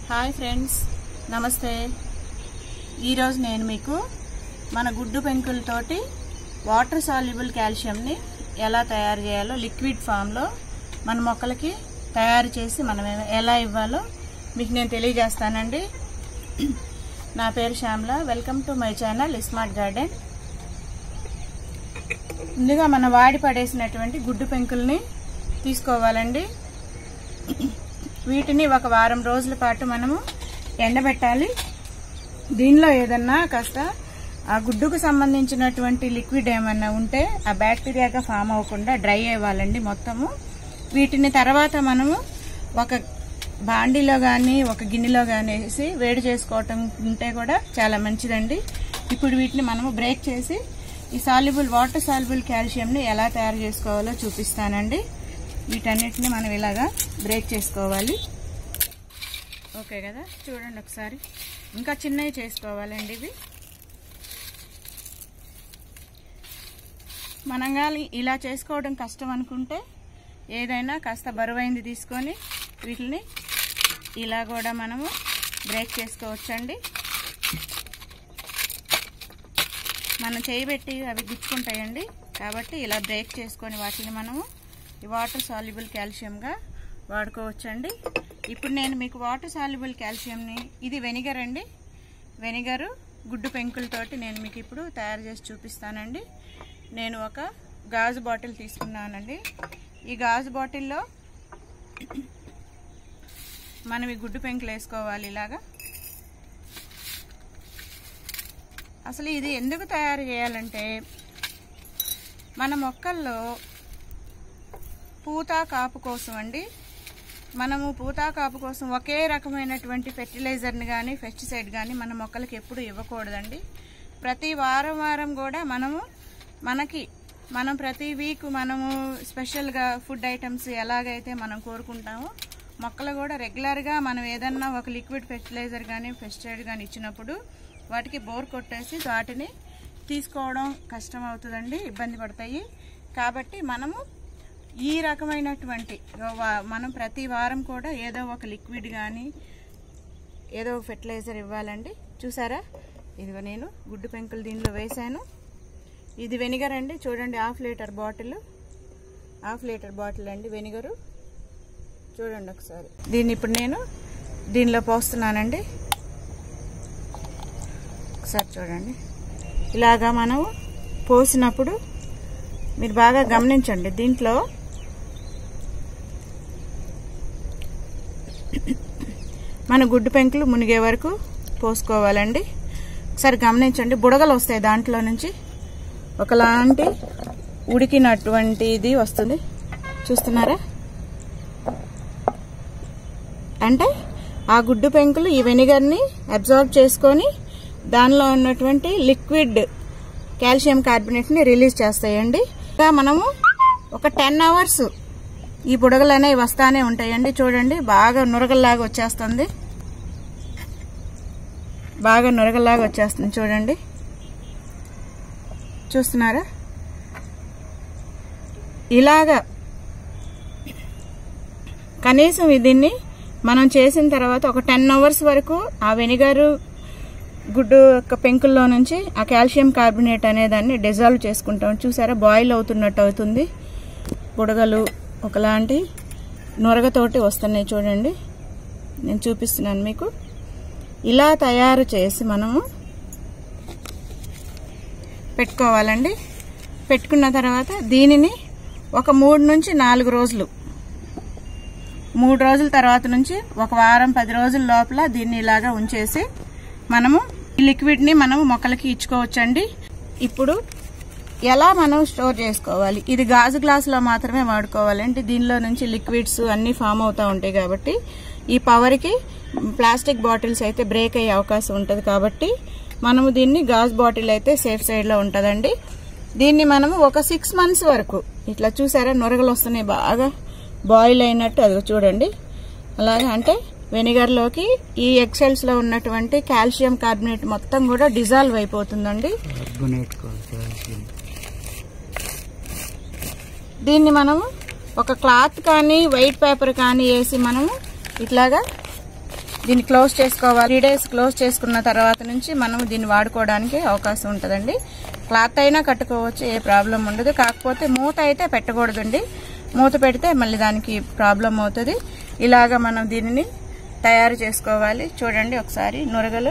hi friends నమస్తే ఈరోజు నేను మీకు మన గుడ్డు పెంకులతోటి వాటర్ సాల్యుబుల్ కాల్షియంని ఎలా తయారు చేయాలో లిక్విడ్ ఫామ్లో మన మొక్కలకి తయారు చేసి మనం ఎలా ఇవ్వాలో మీకు నేను తెలియజేస్తానండి నా పేరు Shyamala welcome to my channel smart garden ముందుగా మనం వాడి పడేసినటువంటి గుడ్డు పెంకుల్ని తీసుకోవాలండి వీటిని ఒక వారం రోజుల పాటు మనము ఎండబెట్టాలి దీనిలో ఏదన్నా కాస్త ఆ గుడ్డుకు సంబంధించినటువంటి లిక్విడ్ ఏమన్నా ఉంటే ఆ బ్యాక్టీరియాగా ఫామ్ అవ్వకుండా డ్రై అవ్వాలండి మొత్తము వీటిని తర్వాత మనము ఒక బాండీలో కానీ ఒక గిన్నెలో కానీ వేసి వేడి చేసుకోవటం ఉంటే కూడా చాలా మంచిదండి ఇప్పుడు వీటిని మనము బ్రేక్ చేసి ఈ సాల్యుబుల్ వాటర్ సాల్యుబుల్ కాల్షియంని ఎలా తయారు చేసుకోవాలో చూపిస్తానండి వీటన్నిటిని మనం ఇలాగా బ్రేక్ చేసుకోవాలి ఓకే కదా చూడండి ఒకసారి ఇంకా చిన్నవి చేసుకోవాలండి ఇవి మనం కానీ ఇలా చేసుకోవడం కష్టం అనుకుంటే ఏదైనా కాస్త బరువైంది తీసుకొని వీటిని ఇలా కూడా మనము బ్రేక్ చేసుకోవచ్చండి మనం చేయబెట్టి అవి గుచ్చుకుంటాయండి కాబట్టి ఇలా బ్రేక్ చేసుకొని వాటిని మనము ఈ వాటర్ సాల్యుబుల్ కాల్షియంగా వాడుకోవచ్చండి ఇప్పుడు నేను మీకు వాటర్ సాల్యుబుల్ కాల్షియంని ఇది వెనిగర్ అండి వెనిగరు గుడ్డు పెంకులతోటి నేను మీకు ఇప్పుడు తయారు చేసి చూపిస్తానండి నేను ఒక గాజు బాటిల్ తీసుకున్నానండి ఈ గాజు బాటిల్లో మనం ఈ గుడ్డు పెంకులు వేసుకోవాలి ఇలాగా అసలు ఇది ఎందుకు తయారు చేయాలంటే మన మొక్కల్లో పూత కాపు కోసం అండి మనము పూత కాపు కోసం ఒకే రకమైనటువంటి ఫెర్టిలైజర్ని కానీ పెస్టిసైడ్ కానీ మన మొక్కలకి ఎప్పుడు ఇవ్వకూడదండి ప్రతి వారం వారం కూడా మనము మనకి మనం ప్రతి వీక్ మనము స్పెషల్గా ఫుడ్ ఐటమ్స్ ఎలాగైతే మనం కోరుకుంటామో మొక్కలు కూడా రెగ్యులర్గా మనం ఏదన్నా ఒక లిక్విడ్ ఫెర్టిలైజర్ కానీ పెస్టిసైడ్ కానీ ఇచ్చినప్పుడు వాటికి బోర్ కొట్టేసి వాటిని తీసుకోవడం కష్టం అవుతుందండి ఇబ్బంది పడతాయి కాబట్టి మనము ఈ రకమైనటువంటి మనం ప్రతి వారం కూడా ఏదో ఒక లిక్విడ్ కానీ ఏదో ఫెర్టిలైజర్ ఇవ్వాలండి చూసారా ఇదిగో నేను గుడ్డు పెంకులు దీనిలో వేశాను ఇది వెనిగర్ అండి చూడండి half litre bottle half litre bottle అండి వెనిగరు చూడండి ఒకసారి దీన్ని ఇప్పుడు నేను దీనిలో పోస్తున్నానండి ఒకసారి చూడండి ఇలాగా మనం పోసినప్పుడు మీరు బాగా గమనించండి దీంట్లో మన గుడ్డు పెంకులు మునిగే వరకు పోసుకోవాలండి ఒకసారి గమనించండి బుడగలు వస్తాయి దాంట్లో నుంచి ఒకలాంటి ఉడికినటువంటిది వస్తుంది చూస్తున్నారా అంటే ఆ గుడ్డు పెంకులు ఈ వెనిగర్ని అబ్జర్వ్ చేసుకొని దానిలో ఉన్నటువంటి లిక్విడ్ కాల్షియం కార్బోనేట్ని రిలీజ్ చేస్తాయండి ఇంకా మనము ఒక టెన్ అవర్స్ ఈ బుడగలు అనేవి వస్తానే ఉంటాయండి చూడండి బాగా నురగల్లాగా వచ్చేస్తుంది బాగా నురగల్లాగా వచ్చేస్తుంది చూడండి చూస్తున్నారా ఇలాగా కనీసం దీన్ని మనం చేసిన తర్వాత ఒక టెన్ అవర్స్ వరకు ఆ వెనిగరు గుడ్డు యొక్క పెంకుల్లో నుంచి ఆ కాల్షియం కార్బోనేట్ అనేదాన్ని డిజాల్వ్ చేసుకుంటాం చూసారా బాయిల్ అవుతున్నట్టు అవుతుంది బుడగలు ఒకలాంటి నొరగతోటి వస్తున్నాయి చూడండి నేను చూపిస్తున్నాను మీకు ఇలా తయారు చేసి మనము పెట్టుకోవాలండి పెట్టుకున్న తర్వాత దీనిని ఒక మూడు నుంచి నాలుగు రోజులు మూడు రోజుల తర్వాత నుంచి ఒక వారం పది రోజుల లోపల దీన్ని ఇలాగా ఉంచేసి మనము ఈ లిక్విడ్ని మనము మొక్కలకి ఇచ్చుకోవచ్చండి ఇప్పుడు ఎలా మనం స్టోర్ చేసుకోవాలి ఇది గాజు గ్లాసులో మాత్రమే వాడుకోవాలండి దీనిలో నుంచి లిక్విడ్స్ అన్నీ ఫామ్ అవుతూ ఉంటాయి కాబట్టి ఈ పవర్కి ప్లాస్టిక్ బాటిల్స్ అయితే బ్రేక్ అయ్యే అవకాశం ఉంటుంది కాబట్టి మనము దీన్ని గాజు బాటిల్ అయితే సేఫ్ సైడ్లో ఉంటుందండి దీన్ని మనము ఒక సిక్స్ మంత్స్ వరకు ఇట్లా చూసారా నొరగలు వస్తున్నాయి బాగా బాయిల్ అయినట్టు అది చూడండి అలాగే అంటే వెనిగర్లోకి ఈ ఎక్సెల్స్లో ఉన్నటువంటి కాల్షియం కార్బోనేట్ మొత్తం కూడా డిజాల్వ్ అయిపోతుందండి దీన్ని మనము ఒక క్లాత్ కానీ వైట్ పేపర్ కానీ వేసి మనము ఇట్లాగా దీన్ని క్లోజ్ చేసుకోవాలి త్రీ డేస్ క్లోజ్ చేసుకున్న తర్వాత నుంచి మనం దీన్ని వాడుకోవడానికి అవకాశం ఉంటుందండి క్లాత్ అయినా కట్టుకోవచ్చు ఏ ప్రాబ్లం ఉండదు కాకపోతే మూత అయితే పెట్టకూడదండి మూత పెడితే మళ్ళీ దానికి ప్రాబ్లం అవుతుంది ఇలాగ మనం దీనిని తయారు చేసుకోవాలి చూడండి ఒకసారి నురగలు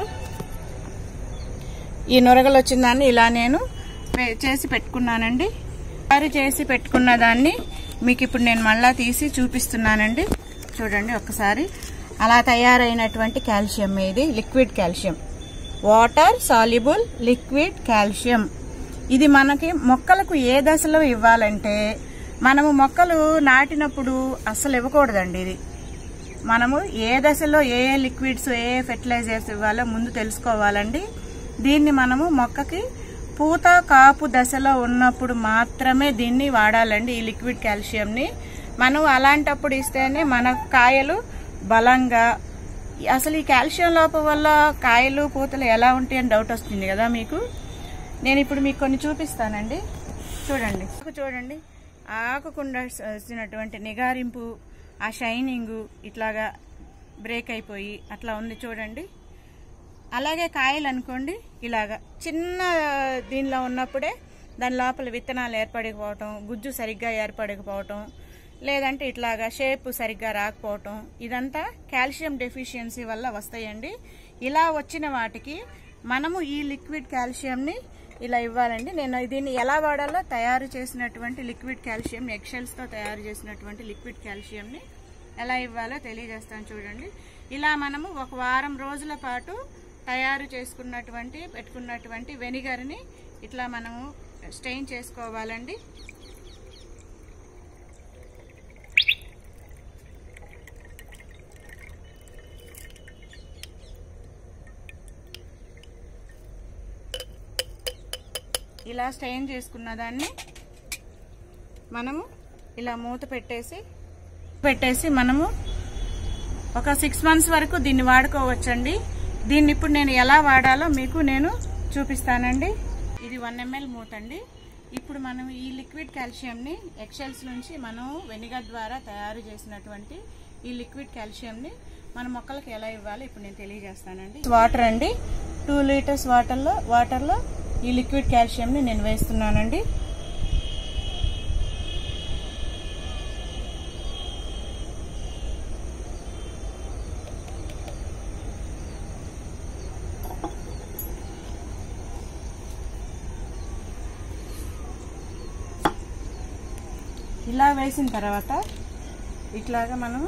ఈ నురగలు వచ్చిన దాన్ని ఇలా నేను వే- చేసి పెట్టుకున్నానండి తయారు చేసి పెట్టుకున్న దాన్ని మీకు ఇప్పుడు నేను మళ్ళా తీసి చూపిస్తున్నానండి చూడండి ఒకసారి అలా తయారైనటువంటి కాల్షియం ఇది liquid calcium water soluble liquid calcium ఇది మనకి మొక్కలకు ఏ దశలో ఇవ్వాలంటే మనము మొక్కలు నాటినప్పుడు అస్సలు ఇవ్వకూడదండి ఇది మనము ఏ దశలో ఏ ఏ లిక్విడ్స్ ఏ ఏ ఫెర్టిలైజర్స్ ఇవ్వాలో ముందు తెలుసుకోవాలండి దీన్ని మనము మొక్కకి పూత కాపు దశలో ఉన్నప్పుడు మాత్రమే దీన్ని వాడాలండి ఈ లిక్విడ్ కాల్షియంని మనం అలాంటప్పుడు ఇస్తేనే మన కాయలు బలంగా అసలు ఈ కాల్షియం లోపం వల్ల కాయలు పూతలు ఎలా ఉంటాయి అని డౌట్ వస్తుంది కదా మీకు నేను ఇప్పుడు మీకు కొన్ని చూపిస్తానండి చూడండి ఆకు చూడండి ఆ ఆకుకుండా వచ్చినటువంటి నిగారింపు ఆ షైనింగ్ ఇట్లాగా బ్రేక్ అయిపోయి అట్లా ఉంది చూడండి అలాగే కాయలు అనుకోండి ఇలాగా చిన్న దీనిలో ఉన్నప్పుడే దాని లోపల విత్తనాలు ఏర్పడకపోవటం గుజ్జు సరిగ్గా ఏర్పడకపోవటం లేదంటే ఇట్లాగా షేప్ సరిగ్గా రాకపోవటం ఇదంతా కాల్షియం డెఫిషియన్సీ వల్ల వస్తాయండి ఇలా వచ్చిన వాటికి మనము ఈ లిక్విడ్ కాల్షియంని ఇలా ఇవ్వాలండి నేను దీన్ని ఎలా వాడాలో తయారు చేసినటువంటి లిక్విడ్ కాల్షియం ఎక్షల్స్తో తయారు చేసినటువంటి లిక్విడ్ కాల్షియంని ఎలా ఇవ్వాలో తెలియజేస్తాను చూడండి ఇలా మనము ఒక వారం రోజుల పాటు తయారు చేసుకున్నటువంటి పెట్టుకున్నటువంటి వెనిగర్ని ఇట్లా మనము స్టెయిన్ చేసుకోవాలండి ఇలా స్టెయిన్ చేసుకున్న దాన్ని మనము ఇలా మూత పెట్టేసి పెట్టేసి మనము ఒక సిక్స్ మంత్స్ వరకు దీన్ని వాడుకోవచ్చండి దీన్ని ఇప్పుడు నేను ఎలా వాడాలో మీకు నేను చూపిస్తానండి ఇది వన్ ఎంఎల్ మూత అండి ఇప్పుడు మనం ఈ లిక్విడ్ కాల్షియంని ఎక్షల్స్ నుంచి మనం వెనిగర్ ద్వారా తయారు చేసినటువంటి ఈ లిక్విడ్ కాల్షియంని మన మొక్కలకి ఎలా ఇవ్వాలో ఇప్పుడు నేను తెలియజేస్తానండి వాటర్ అండి టూ లీటర్స్ వాటర్లో వాటర్లో ఈ లిక్విడ్ కాల్షియంని నేను వేస్తున్నానండి ఇలా వేసిన తర్వాత ఇట్లాగా మనం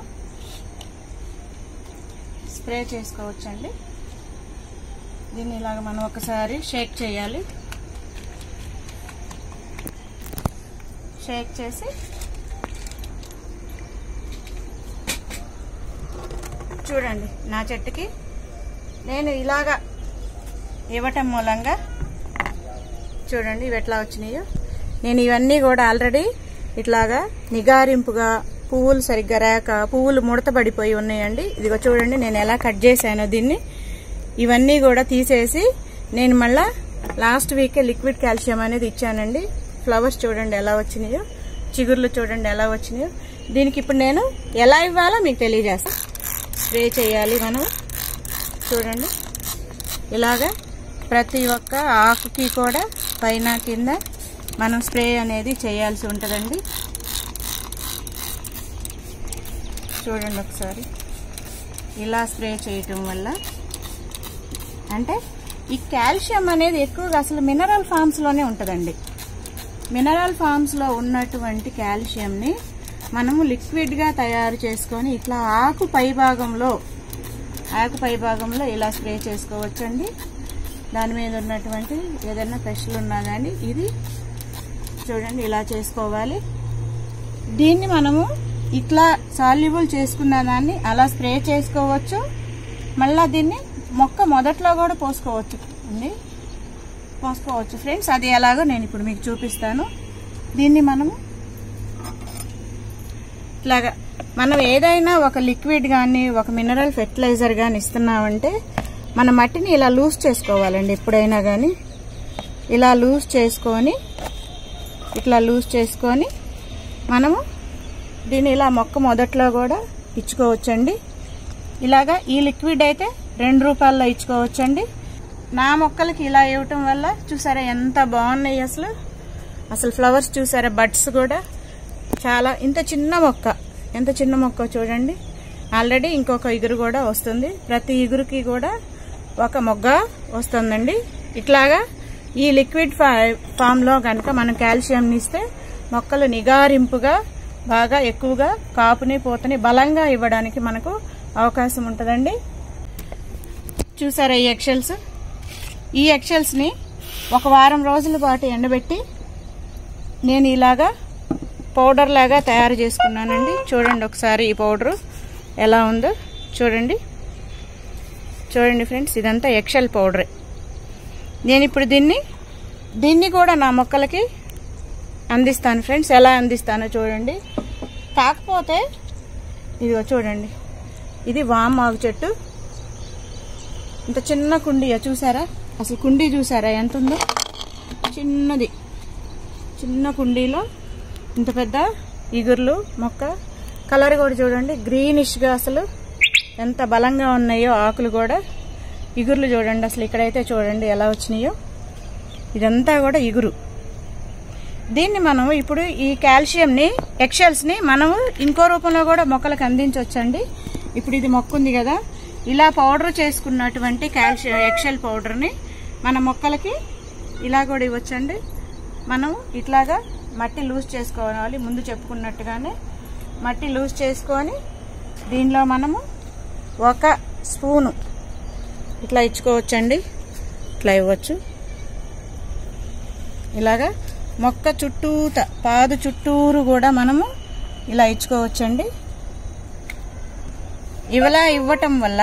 స్ప్రే చేసుకోవచ్చండి దీన్ని ఇలాగ మనం ఒకసారి షేక్ చేయాలి షేక్ చేసి చూడండి నా చెట్టుకి నేను ఇలాగా ఇవ్వటం మూలంగా చూడండి ఇవి ఎట్లా వచ్చినాయో నేను ఇవన్నీ కూడా ఆల్రెడీ ఇట్లాగా నిగారింపుగా పువ్వులు సరిగ్గా రాక పువ్వులు ముడతబడిపోయి ఉన్నాయండి ఇదిగో చూడండి నేను ఎలా కట్ చేశానో దీన్ని ఇవన్నీ కూడా తీసేసి నేను మళ్ళా లాస్ట్ వీకే లిక్విడ్ కాల్షియం అనేది ఇచ్చానండి ఫ్లవర్స్ చూడండి ఎలా వచ్చినాయో చిగుర్లు చూడండి ఎలా వచ్చినాయో దీనికి ఇప్పుడు నేను ఎలా ఇవ్వాలో మీకు తెలియజేస్తా స్ప్రే చేయాలి మనం చూడండి ఇలాగా ప్రతి ఒక్క ఆకుకి కూడా పైన కింద మనం స్ప్రే అనేది చేయాల్సి ఉంటుందండి చూడండి ఒకసారి ఇలా స్ప్రే చేయటం వల్ల అంటే ఈ కాల్షియం అనేది ఎక్కువగా అసలు మినరల్ ఫామ్స్లోనే ఉంటుందండి మినరల్ ఫామ్స్లో ఉన్నటువంటి కాల్షియంని మనము లిక్విడ్గా తయారు చేసుకొని ఇట్లా ఆకు పై భాగంలో ఆకు పై భాగంలో ఇలా స్ప్రే చేసుకోవచ్చండి దాని మీద ఉన్నటువంటి ఏదైనా పెస్టులు ఉన్నా కానీ ఇది చూడండి ఇలా చేసుకోవాలి దీన్ని మనము ఇట్లా సాల్యుబుల్ చేసుకున్న దాన్ని అలా స్ప్రే చేసుకోవచ్చు మళ్ళా దీన్ని మొక్క మొదట్లో కూడా పోసుకోవచ్చు అండి పోసుకోవచ్చు ఫ్రెండ్స్ అది ఎలాగో నేను ఇప్పుడు మీకు చూపిస్తాను దీన్ని మనము ఇట్లాగా మనం ఏదైనా ఒక లిక్విడ్ కానీ ఒక మినరల్ ఫెర్టిలైజర్ కానీ ఇస్తున్నామంటే మన మట్టిని ఇలా లూజ్ చేసుకోవాలండి ఎప్పుడైనా కానీ ఇలా లూజ్ చేసుకొని ఇట్లా లూజ్ చేసుకొని మనము దీన్ని ఇలా మొక్క మొదట్లో కూడా ఇచ్చుకోవచ్చండి ఇలాగా ఈ లిక్విడ్ అయితే రెండు రూపాయల్లో ఇచ్చుకోవచ్చండి నా మొక్కలకి ఇలా ఇవ్వటం వల్ల చూసారా ఎంత బాగున్నాయి అసలు అసలు ఫ్లవర్స్ చూసారా బడ్స్ కూడా చాలా ఇంత చిన్న మొక్క ఎంత చిన్న మొక్క చూడండి ఆల్రెడీ ఇంకొక ఇగురు కూడా వస్తుంది ప్రతి ఇగురుకి కూడా ఒక మొగ్గ వస్తుందండి ఇట్లాగా ఈ లిక్విడ్ ఫా ఫామ్లో కనుక మనం కాల్షియంని ఇస్తే మొక్కలు నిగారింపుగా బాగా ఎక్కువగా కాపుని పూతని బలంగా ఇవ్వడానికి మనకు అవకాశం ఉంటుందండి చూసారా ఈ ఎక్షల్స్ ఈ ఎక్షల్స్ని ఒక వారం రోజుల పాటు ఎండబెట్టి నేను ఇలాగా పౌడర్ లాగా తయారు చేసుకున్నానండి చూడండి ఒకసారి ఈ పౌడరు ఎలా ఉందో చూడండి చూడండి ఫ్రెండ్స్ ఇదంతా ఎక్షల్ పౌడరే నేను ఇప్పుడు దీన్ని దీన్ని కూడా నా మొక్కలకి అందిస్తాను ఫ్రెండ్స్ ఎలా అందిస్తానో చూడండి కాకపోతే ఇదిగో చూడండి ఇది వామాకు చెట్టు ఇంత చిన్న కుండీయా చూసారా అసలు కుండీ చూసారా ఎంత ఉందో చిన్నది చిన్న కుండీలో ఇంత పెద్ద ఇగుర్లు మొక్క కలర్ కూడా చూడండి గ్రీనిష్గా అసలు ఎంత బలంగా ఉన్నాయో ఆకులు కూడా ఇగుర్లు చూడండి అసలు ఇక్కడైతే చూడండి ఎలా వచ్చినాయో ఇదంతా కూడా ఇగురు దీన్ని మనం ఇప్పుడు ఈ కాల్షియంని ఎక్షల్స్ని మనము ఇంకో రూపంలో కూడా మొక్కలకు అందించవచ్చండి ఇప్పుడు ఇది మొక్క ఉంది కదా ఇలా పౌడర్ చేసుకున్నటువంటి కాల్షియం ఎక్షల్ పౌడర్ని మన మొక్కలకి ఇలా కూడా ఇవ్వచ్చండి మనం ఇట్లాగా మట్టి లూజ్ చేసుకోవాలి ముందు చెప్పుకున్నట్టుగానే మట్టి లూజ్ చేసుకొని దీనిలో మనము ఒక స్పూను ఇట్లా ఇచ్చుకోవచ్చండి ఇట్లా ఇవ్వచ్చు ఇలాగా మొక్క చుట్టూత పాదు చుట్టూరు కూడా మనము ఇలా ఇచ్చుకోవచ్చండి ఇవలా ఇవ్వటం వల్ల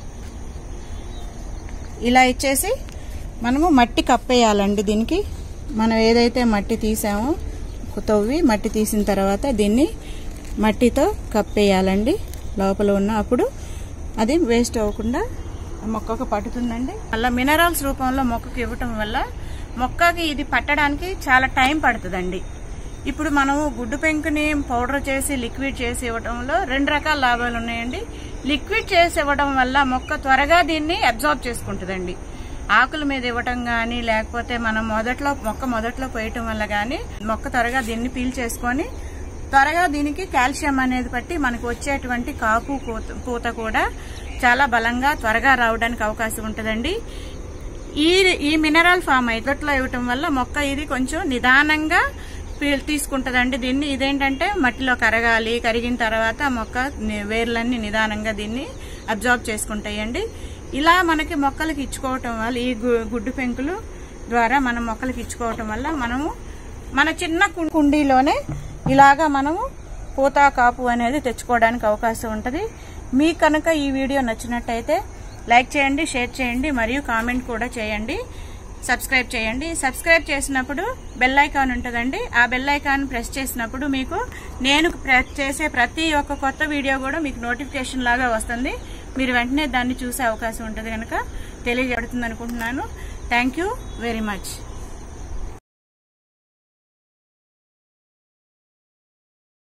ఇలా ఇచ్చేసి మనము మట్టి కప్పేయాలండి దీనికి మనం ఏదైతే మట్టి తీసామో తవ్వి మట్టి తీసిన తర్వాత దీన్ని మట్టితో కప్పేయాలండి లోపల ఉన్న అప్పుడు అది వేస్ట్ అవ్వకుండా మొక్కకు పట్టుతుందండి అలా మినరల్స్ రూపంలో మొక్కకు ఇవ్వటం వల్ల మొక్కకి ఇది పట్టడానికి చాలా టైం పడుతుందండి ఇప్పుడు మనము గుడ్డు పెంకుని పౌడర్ చేసి లిక్విడ్ చేసి ఇవ్వడంలో రెండు రకాల లాభాలు ఉన్నాయండి లిక్విడ్ చేసి ఇవ్వడం వల్ల మొక్క త్వరగా దీన్ని అబ్జార్బ్ చేసుకుంటుందండి ఆకుల మీద ఇవ్వటం కానీ లేకపోతే మనం మొదట్లో మొక్క మొదట్లో పోయటం వల్ల కానీ మొక్క త్వరగా దీన్ని పీల్ చేసుకొని త్వరగా దీనికి కాల్షియం అనేది పట్టి మనకు వచ్చేటువంటి కాపు పూత పూత కూడా చాలా బలంగా త్వరగా రావడానికి అవకాశం ఉంటుందండి ఈ ఈ మినరల్ ఫామ్ ఇదట్లో ఇవ్వటం వల్ల మొక్క ఇది కొంచెం నిదానంగా పీ- తీసుకుంటదండి దీన్ని ఇదేంటంటే మట్టిలో కరగాలి కరిగిన తర్వాత మొక్క ని- వేర్లన్నీ నిదానంగా దీన్ని అబ్జార్బ్ చేసుకుంటాయండి ఇలా మనకి మొక్కలకి ఇచ్చుకోవటం వల్ల ఈ గు- గుడ్డు పెంకులు ద్వారా మనం మొక్కలకి ఇచ్చుకోవటం వల్ల మనము మన చిన్న కు- కుండీలోనే ఇలాగా మనము పూత కాపు అనేది తెచ్చుకోవడానికి అవకాశం ఉంటుంది మీకు కనుక ఈ వీడియో నచ్చినట్టయితే లైక్ చేయండి షేర్ చేయండి మరియు కామెంట్ కూడా చేయండి సబ్స్క్రైబ్ చేయండి సబ్స్క్రైబ్ చేసినప్పుడు బెల్ ఐకాన్ ఉంటుందండి ఆ బెల్ ఐకాన్ ప్రెస్ చేసినప్పుడు మీకు నేను ప్ర- చేసే ప్రతి ఒక్క కొత్త వీడియో కూడా మీకు నోటిఫికేషన్ లాగా వస్తుంది మీరు వెంటనే దాన్ని చూసే అవకాశం ఉంటుంది కనుక తెలియజేడుతుంది అనుకుంటున్నాను థ్యాంక్ యూ వెరీ మచ్